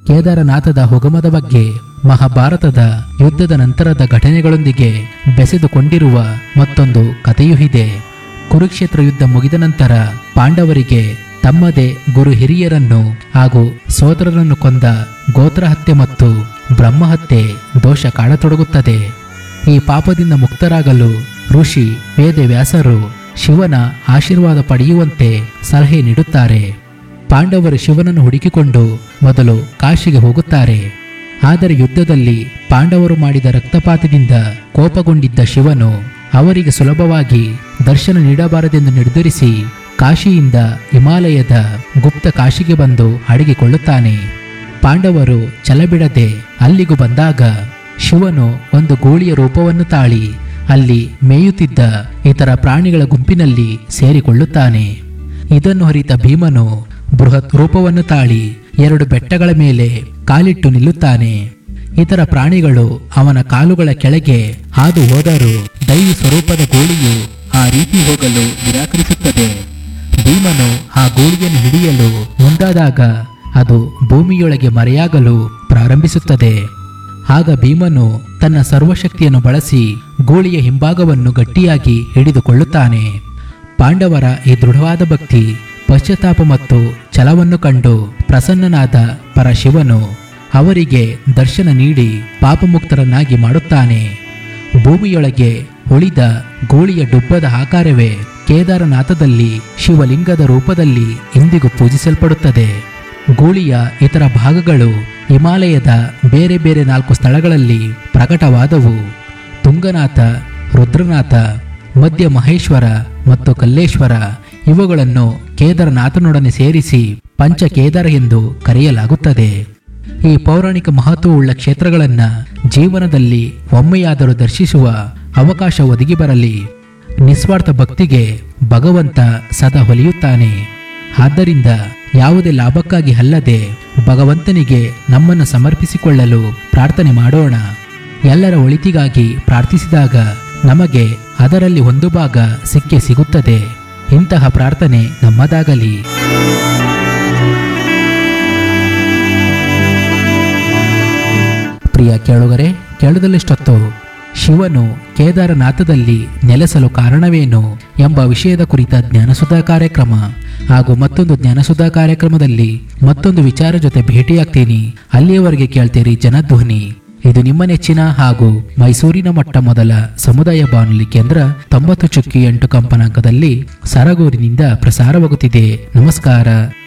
ಕೇದಾರನಾಥದ ಹುಗಮದ ಬಗ್ಗೆ ಮಹಾಭಾರತದ ಯುದ್ಧದ ನಂತರದ ಘಟನೆಗಳೊಂದಿಗೆ ಬೆಸೆದುಕೊಂಡಿರುವ ಮತ್ತೊಂದು ಕಥೆಯೂ ಇದೆ ಕುರುಕ್ಷೇತ್ರ ಯುದ್ಧ ಮುಗಿದ ನಂತರ ಪಾಂಡವರಿಗೆ ತಮ್ಮದೇ ಗುರು ಹಿರಿಯರನ್ನು ಹಾಗೂ ಸೋದರರನ್ನು ಕೊಂದ ಗೋತ್ರ ಹತ್ಯೆ ಮತ್ತು ಬ್ರಹ್ಮಹತ್ಯೆ ದೋಷ ಕಾಣತೊಡಗುತ್ತದೆ ಈ ಪಾಪದಿಂದ ಮುಕ್ತರಾಗಲು ಋಷಿ ವೇದವ್ಯಾಸರು ಶಿವನ ಆಶೀರ್ವಾದ ಪಡೆಯುವಂತೆ ಸಲಹೆ ನೀಡುತ್ತಾರೆ ಪಾಂಡವರು ಶಿವನನ್ನು ಹುಡುಕಿಕೊಂಡು ಮೊದಲು ಕಾಶಿಗೆ ಹೋಗುತ್ತಾರೆ ಆದರೆ ಯುದ್ಧದಲ್ಲಿ ಪಾಂಡವರು ಮಾಡಿದ ರಕ್ತಪಾತದಿಂದ ಕೋಪಗೊಂಡಿದ್ದ ಶಿವನು ಅವರಿಗೆ ಸುಲಭವಾಗಿ ದರ್ಶನ ನೀಡಬಾರದೆಂದು ನಿರ್ಧರಿಸಿ ಕಾಶಿಯಿಂದ ಹಿಮಾಲಯದ ಗುಪ್ತ ಕಾಶಿಗೆ ಬಂದು ಅಡಗಿಕೊಳ್ಳುತ್ತಾನೆ ಪಾಂಡವರು ಛಲಬಿಡದೆ ಅಲ್ಲಿಗೂ ಬಂದಾಗ ಶಿವನು ಒಂದು ಗೋಳಿಯ ರೂಪವನ್ನು ತಾಳಿ ಅಲ್ಲಿ ಮೇಯುತ್ತಿದ್ದ ಇತರ ಪ್ರಾಣಿಗಳ ಗುಂಪಿನಲ್ಲಿ ಸೇರಿಕೊಳ್ಳುತ್ತಾನೆ ಇದನ್ನು ಹರಿತ ಭೀಮನು ಬೃಹತ್ ರೂಪವನ್ನು ತಾಳಿ ಎರಡು ಬೆಟ್ಟಗಳ ಮೇಲೆ ಕಾಲಿಟ್ಟು ನಿಲ್ಲುತ್ತಾನೆ ಇತರ ಪ್ರಾಣಿಗಳು ಅವನ ಕಾಲುಗಳ ಕೆಳಗೆ ಹಾದು ಹೋದರೂ ದೈವಿ ಸ್ವರೂಪದ ಗೋಳಿಯು ಆ ರೀತಿ ಹೋಗಲು ನಿರಾಕರಿಸುತ್ತದೆ ಭೀಮನು ಆ ಗೋಳಿಯನ್ನು ಹಿಡಿಯಲು ಮುಂದಾದಾಗ ಅದು ಭೂಮಿಯೊಳಗೆ ಮರೆಯಾಗಲು ಪ್ರಾರಂಭಿಸುತ್ತದೆ ಆಗ ಭೀಮನು ತನ್ನ ಸರ್ವಶಕ್ತಿಯನ್ನು ಬಳಸಿ ಗೋಳಿಯ ಹಿಂಭಾಗವನ್ನು ಗಟ್ಟಿಯಾಗಿ ಹಿಡಿದುಕೊಳ್ಳುತ್ತಾನೆ ಪಾಂಡವರ ಈ ದೃಢವಾದ ಭಕ್ತಿ ಪಶ್ಚಾತ್ತಾಪ ಮತ್ತು ಛಲವನ್ನು ಕಂಡು ಪ್ರಸನ್ನನಾದ ಪರಶಿವನು ಅವರಿಗೆ ದರ್ಶನ ನೀಡಿ ಪಾಪಮುಕ್ತರನ್ನಾಗಿ ಮಾಡುತ್ತಾನೆ ಭೂಮಿಯೊಳಗೆ ಉಳಿದ ಗೋಳಿಯ ಡುಬ್ಬದ ಆಕಾರವೇ ಕೇದಾರನಾಥದಲ್ಲಿ ಶಿವಲಿಂಗದ ರೂಪದಲ್ಲಿ ಇಂದಿಗೂ ಪೂಜಿಸಲ್ಪಡುತ್ತದೆ ಗೂಳಿಯ ಇತರ ಭಾಗಗಳು ಹಿಮಾಲಯದ ಬೇರೆ ಬೇರೆ ನಾಲ್ಕು ಸ್ಥಳಗಳಲ್ಲಿ ಪ್ರಕಟವಾದವು ತುಂಗನಾಥ ರುದ್ರನಾಥ ಮಧ್ಯ ಮಹೇಶ್ವರ ಮತ್ತು ಕಲ್ಲೇಶ್ವರ ಇವುಗಳನ್ನು ಕೇದಾರನಾಥನೊಡನೆ ಸೇರಿಸಿ ಪಂಚಕೇದಾರ ಎಂದು ಕರೆಯಲಾಗುತ್ತದೆ ಈ ಪೌರಾಣಿಕ ಮಹತ್ವವುಳ್ಳ ಕ್ಷೇತ್ರಗಳನ್ನ ಜೀವನದಲ್ಲಿ ಒಮ್ಮೆಯಾದರೂ ದರ್ಶಿಸುವ ಅವಕಾಶ ಒದಗಿ ಬರಲಿ ನಿಸ್ವಾರ್ಥ ಭಕ್ತಿಗೆ ಭಗವಂತ ಸದಾ ಹೊಲಿಯುತ್ತಾನೆ ಆದ್ದರಿಂದ ಯಾವುದೇ ಲಾಭಕ್ಕಾಗಿ ಅಲ್ಲದೆ ಭಗವಂತನಿಗೆ ನಮ್ಮನ್ನು ಸಮರ್ಪಿಸಿಕೊಳ್ಳಲು ಪ್ರಾರ್ಥನೆ ಮಾಡೋಣ ಎಲ್ಲರ ಒಳಿತಿಗಾಗಿ ಪ್ರಾರ್ಥಿಸಿದಾಗ ನಮಗೆ ಅದರಲ್ಲಿ ಒಂದು ಭಾಗ ಸಿಕ್ಕೇ ಸಿಗುತ್ತದೆ ಇಂತಹ ಪ್ರಾರ್ಥನೆ ನಮ್ಮದಾಗಲಿ ಪ್ರಿಯ ಕೇಳುಗರೆ ಕೇಳದಲ್ಲಿಷ್ಟೊತ್ತು ಶಿವನು ಕೇದಾರನಾಥದಲ್ಲಿ ನೆಲೆಸಲು ಕಾರಣವೇನು ಎಂಬ ವಿಷಯದ ಕುರಿತ ಜ್ಞಾನಸುಧಾ ಕಾರ್ಯಕ್ರಮ ಹಾಗೂ ಮತ್ತೊಂದು ಜ್ಞಾನಸುಧಾ ಕಾರ್ಯಕ್ರಮದಲ್ಲಿ ಮತ್ತೊಂದು ವಿಚಾರ ಜೊತೆ ಭೇಟಿಯಾಗ್ತೀನಿ ಅಲ್ಲಿಯವರೆಗೆ ಕೇಳ್ತೀರಿ ಜನಧ್ವನಿ ಇದು ನಿಮ್ಮ ನೆಚ್ಚಿನ ಹಾಗೂ ಮೈಸೂರಿನ ಮೊಟ್ಟ ಮೊದಲ ಸಮುದಾಯ ಬಾನುಲಿ ಕೇಂದ್ರ ತೊಂಬತ್ತು ಚುಕ್ಕಿ ಎಂಟು ಕಂಪನಾಂಕದಲ್ಲಿ ಸರಗೂರಿನಿಂದ ಪ್ರಸಾರವಾಗುತ್ತಿದೆ ನಮಸ್ಕಾರ